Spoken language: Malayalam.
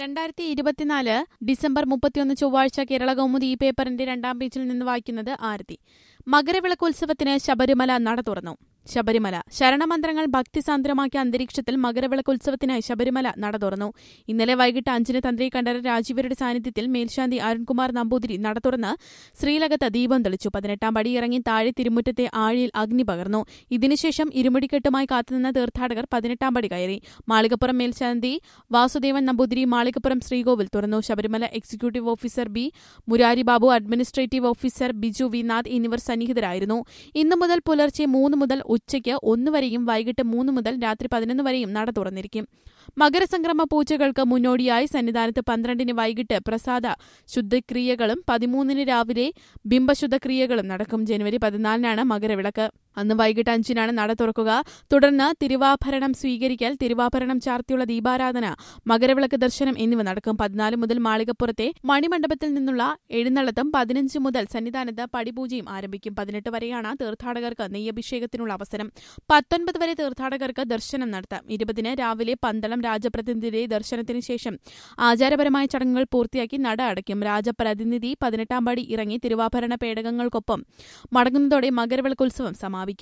രണ്ടായിരത്തി ഇരുപത്തിനാല് ഡിസംബർ മുപ്പത്തിയൊന്ന് ചൊവ്വാഴ്ച കേരള കൗമുദി ഈ പേപ്പറിന്റെ രണ്ടാം പേജിൽ നിന്ന് വായിക്കുന്നത് ആരതി മകരവിളക്കോത്സവത്തിന് ശബരിമല നട തുറന്നു ശബരിമല ശരണമന്ത്രങ്ങൾ ഭക്തിസാന്ദ്രമാക്കിയ അന്തരീക്ഷത്തിൽ മകരവിളക്കോത്സവത്തിനായി ശബരിമല നട തുറന്നു ഇന്നലെ വൈകിട്ട് അഞ്ചിന് തന്ത്രി കണ്ഠര രാജീവരുടെ സാന്നിധ്യത്തിൽ മേൽശാന്തി അരുൺകുമാർ നമ്പൂതിരി നട തുറന്ന് ശ്രീലകത്ത് ദീപം തെളിച്ചു പതിനെട്ടാം പടി ഇറങ്ങി താഴെ തിരുമുറ്റത്തെ ആഴിയിൽ അഗ്നി പകർന്നു ഇതിനുശേഷം ഇരുമുടിക്കെട്ടുമായി കാത്തുനിന്ന തീർത്ഥാടകർ പതിനെട്ടാം പടി കയറി മാളികപ്പുറം മേൽശാന്തി വാസുദേവൻ നമ്പൂതിരി മാളികപ്പുറം ശ്രീകോവിൽ തുറന്നു Sabarimala executive officer B Murari Babu administrative officer Biju V Nath എന്നിവർ സന്നിഹിതരായിരുന്നു ഇന്നു മുതൽ പുലർച്ചെ മൂന്ന് മുതൽ ഉച്ചയ്ക്ക് ഒന്ന് വരെയും വൈകിട്ട് മൂന്ന് മുതൽ രാത്രി പതിനൊന്ന് വരെയും നട തുറന്നിരിക്കും മകരസംക്രമ പൂജകൾക്ക് മുന്നോടിയായി സന്നിധാനത്ത് പന്ത്രണ്ടിന് വൈകിട്ട് പ്രസാദ ശുദ്ധക്രിയകളും പതിമൂന്നിന് രാവിലെ ബിംബശുദ്ധക്രിയകളും നടക്കും ജനുവരി പതിനാലിനാണ് മകരവിളക്ക് അന്ന് വൈകിട്ട് അഞ്ചിനാണ് നട തുറക്കുക തുടർന്ന് തിരുവാഭരണം സ്വീകരിക്കൽ തിരുവാഭരണം ചാർത്തിയുള്ള ദീപാരാധന മകരവിളക്ക് ദർശനം എന്നിവ നടക്കും പതിനാല് മുതൽ മാളികപ്പുറത്തെ മണിമണ്ഡപത്തിൽ നിന്നുള്ള എഴുന്നള്ളത്തും പതിനഞ്ച് മുതൽ സന്നിധാനത്ത് പടിപൂജയും ആരംഭിക്കും പതിനെട്ട് വരെയാണ് തീർത്ഥാടകർക്ക് നെയ്യഭിഷേകത്തിനുള്ള അവസരം പത്തൊൻപത് വരെ തീർത്ഥാടകർക്ക് ദർശനം നടത്താം ഇരുപതിന് രാവിലെ പന്തളം രാജപ്രതിനിധിയുടെ ദർശനത്തിന് ശേഷം ആചാരപരമായ ചടങ്ങുകൾ പൂർത്തിയാക്കി നട അടയ്ക്കും രാജപ്രതിനിധി പതിനെട്ടാം പടി ഇറങ്ങി തിരുവാഭരണ പേടകങ്ങൾക്കൊപ്പം മടങ്ങുന്നതോടെ മകരവിളക്കോത്സവം സമാപിക്കും